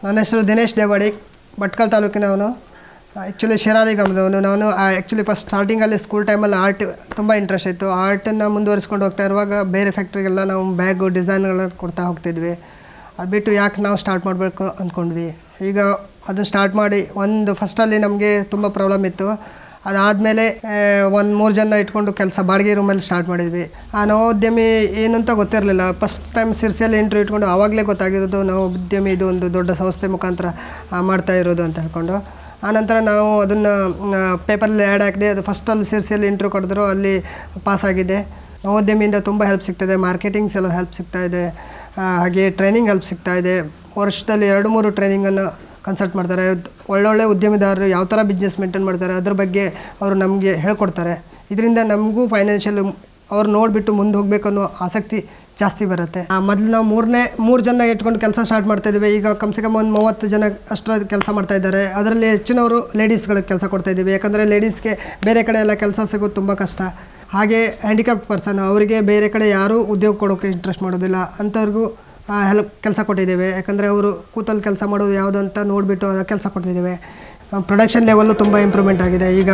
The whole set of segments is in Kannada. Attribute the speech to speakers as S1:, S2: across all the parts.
S1: ನನ್ನ ಹೆಸರು ದಿನೇಶ್ ದೇವಾಡಿ ಭಟ್ಕಲ್ ತಾಲೂಕಿನವನು ಆ್ಯಕ್ಚುಲಿ ಶಿರಾಲಿ ಗ್ರಾಮದವನು ನಾನು ಆ್ಯಕ್ಚುಲಿ ಫಸ್ಟ್ ಸ್ಟಾರ್ಟಿಂಗಲ್ಲಿ ಸ್ಕೂಲ್ ಟೈಮಲ್ಲಿ ಆರ್ಟ್ ತುಂಬ ಇಂಟ್ರೆಸ್ಟ್ ಇತ್ತು ಆರ್ಟನ್ನು ಮುಂದುವರಿಸ್ಕೊಂಡು ಹೋಗ್ತಾ ಇರುವಾಗ ಬೇರೆ ಫ್ಯಾಕ್ಟ್ರಿಗೆಲ್ಲ ನಾವು ಬ್ಯಾಗು ಡಿಸೈನ್ಗಳನ್ನ ಕೊಡ್ತಾ ಹೋಗ್ತಿದ್ವಿ ಅದು ಬಿಟ್ಟು ಯಾಕೆ ನಾವು ಸ್ಟಾರ್ಟ್ ಮಾಡಬೇಕು ಅಂದ್ಕೊಂಡ್ವಿ ಈಗ ಅದನ್ನು ಸ್ಟಾರ್ಟ್ ಮಾಡಿ ಒಂದು ಫಸ್ಟಲ್ಲಿ ನಮಗೆ ತುಂಬ ಪ್ರಾಬ್ಲಮ್ ಇತ್ತು ಅದಾದಮೇಲೆ ಒಂದು ಮೂರು ಜನ ಇಟ್ಕೊಂಡು ಕೆಲಸ ಬಾಡಿಗೆ ರೂಮಲ್ಲಿ ಸ್ಟಾರ್ಟ್ ಮಾಡಿದ್ವಿ ಆ ನವೋದ್ಯಮಿ ಏನು ಅಂತ ಗೊತ್ತಿರಲಿಲ್ಲ ಫಸ್ಟ್ ಟೈಮ್ ಸಿರ್ಸಿಯಲ್ಲಿ ಇಂಟ್ರ್ಯೂ ಇಟ್ಕೊಂಡು ಆವಾಗಲೇ ಗೊತ್ತಾಗಿರೋದು ನವೋದ್ಯಮಿ ಇದು ಒಂದು ದೊಡ್ಡ ಸಂಸ್ಥೆ ಮುಖಾಂತರ ಆ, ಮಾಡ್ತಾ ಇರೋದು ಅಂತ ಹೇಳ್ಕೊಂಡು ಆನಂತರ ನಾವು ಅದನ್ನು ಪೇಪರಲ್ಲಿ ಆ್ಯಡ್ ಹಾಕಿದೆ ಅದು ಫಸ್ಟಲ್ಲಿ ಸಿರ್ಸಿಯಲ್ಲಿ ಇಂಟ್ರ್ಯೂ ಕೊಡಿದ್ರು ಅಲ್ಲಿ ಪಾಸ್ ಆಗಿದೆ ನವೋದ್ಯಮಿಯಿಂದ ತುಂಬ ಹೆಲ್ಪ್ ಸಿಗ್ತದೆ ಮಾರ್ಕೆಟಿಂಗ್ಸ್ ಎಲ್ಲ ಹೆಲ್ಪ್ ಸಿಗ್ತಾ ಇದೆ ಆ, ಹಾಗೆ ಟ್ರೈನಿಂಗ್ ಹೆಲ್ಪ್ ಸಿಗ್ತಾ ಇದೆ ವರ್ಷದಲ್ಲಿ ಎರಡು ಮೂರು ಟ್ರೈನಿಂಗನ್ನು ಕನ್ಸಲ್ಟ್ ಮಾಡ್ತಾರೆ ಒಳ್ಳೊಳ್ಳೆ ಉದ್ಯಮಿದಾರರು ಯಾವ ಥರ ಬಿಸ್ನೆಸ್ ಮೇಂಟೈನ್ ಮಾಡ್ತಾರೆ ಅದ್ರ ಬಗ್ಗೆ ಅವರು ನಮಗೆ ಹೇಳ್ಕೊಡ್ತಾರೆ ಇದರಿಂದ ನಮಗೂ ಫೈನಾನ್ಷಿಯಲ್ ಅವ್ರು ನೋಡಿಬಿಟ್ಟು ಮುಂದೆ ಹೋಗಬೇಕು ಅನ್ನೋ ಆಸಕ್ತಿ ಜಾಸ್ತಿ ಬರುತ್ತೆ ಮೊದಲು ನಾವು ಮೂರನೇ ಮೂರು ಜನ ಇಟ್ಕೊಂಡು ಕೆಲಸ ಸ್ಟಾರ್ಟ್ ಮಾಡ್ತಾ ಇದ್ದೀವಿ ಈಗ ಕಮ್ ಸೆ ಕಮ್ ಒಂದು ಮೂವತ್ತು ಜನ ಅಷ್ಟರ ಕೆಲಸ ಮಾಡ್ತಾ ಇದ್ದಾರೆ ಅದರಲ್ಲಿ ಹೆಚ್ಚಿನವರು ಲೇಡೀಸ್ಗಳಿಗೆ ಕೆಲಸ ಕೊಡ್ತಾ ಇದ್ದೀವಿ ಯಾಕಂದರೆ ಲೇಡೀಸ್ಗೆ ಬೇರೆ ಕಡೆ ಎಲ್ಲ ಕೆಲಸ ಸಿಗೋದು ತುಂಬ ಕಷ್ಟ ಹಾಗೆ ಹ್ಯಾಂಡಿಕ್ಯಾಪ್ಟ್ ಪರ್ಸನ್ ಅವರಿಗೆ ಬೇರೆ ಕಡೆ ಯಾರೂ ಉದ್ಯೋಗ ಕೊಡೋಕ್ಕೆ ಇಂಟ್ರೆಸ್ಟ್ ಮಾಡೋದಿಲ್ಲ ಅಂಥವ್ರಿಗೂ ಹೆಲ್ಪ್ ಕೆಲಸ ಕೊಟ್ಟಿದ್ದೇವೆ ಯಾಕಂದರೆ ಅವರು ಕೂತಲ್ಲಿ ಕೆಲಸ ಮಾಡೋದು ಯಾವುದು ಅಂತ ನೋಡಿಬಿಟ್ಟು ಅದಕ್ಕೆ ಕೆಲಸ ಕೊಟ್ಟಿದ್ದೇವೆ ಪ್ರೊಡಕ್ಷನ್ ಲೆವೆಲ್ಲು ತುಂಬ ಇಂಪ್ರೂವ್ಮೆಂಟ್ ಆಗಿದೆ ಈಗ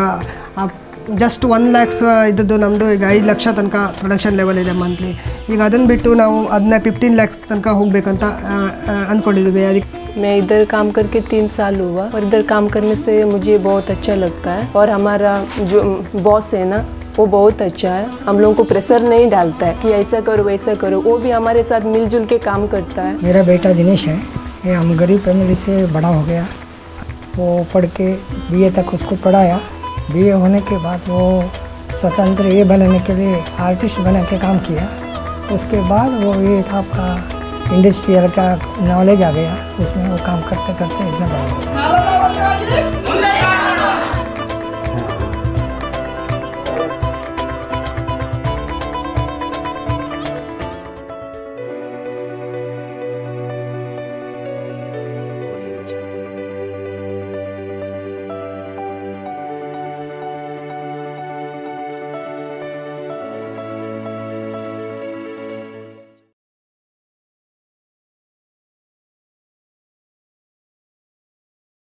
S1: ಜಸ್ಟ್ ಒನ್ ಲ್ಯಾಕ್ಸ್ ಇದ್ದದ್ದು ನಮ್ಮದು ಈಗ ಐದು ಲಕ್ಷ ತನಕ ಪ್ರೊಡಕ್ಷನ್ ಲೆವೆಲ್ ಇದೆ ಮಂತ್ಲಿ ಈಗ ಅದನ್ನು ಬಿಟ್ಟು ನಾವು ಅದನ್ನ ಫಿಫ್ಟೀನ್ ಲ್ಯಾಕ್ಸ್ ತನಕ ಹೋಗಬೇಕಂತ ಅಂದ್ಕೊಂಡಿದ್ದೀವಿ ಅದಕ್ಕೆ
S2: मैं इधर काम करके तीन साल हुआ और इधर काम करने से मुझे बहुत अच्छा लगता है और हमारा जो बॉस है ना वो बहुत अच्छा है हम लोगों को प्रेशर नहीं डालता है कि ऐसा करो वैसा करो वो भी हमारे साथ मिलजुल के काम करता है
S3: मेरा बेटा दिनेश है ये हम गरीब फैमिली से बड़ा हो गया वो पढ़ के बीए तक उसको पढ़ाया बीए होने के बाद वो स्वतंत्र ये बनने के लिए आर्टिस्ट बना के काम किया उसके बाद वो ये आपका इंडस्ट्रियल का नॉलेज आ गया उसमें वो काम करते करते इतना बड़ा हो गया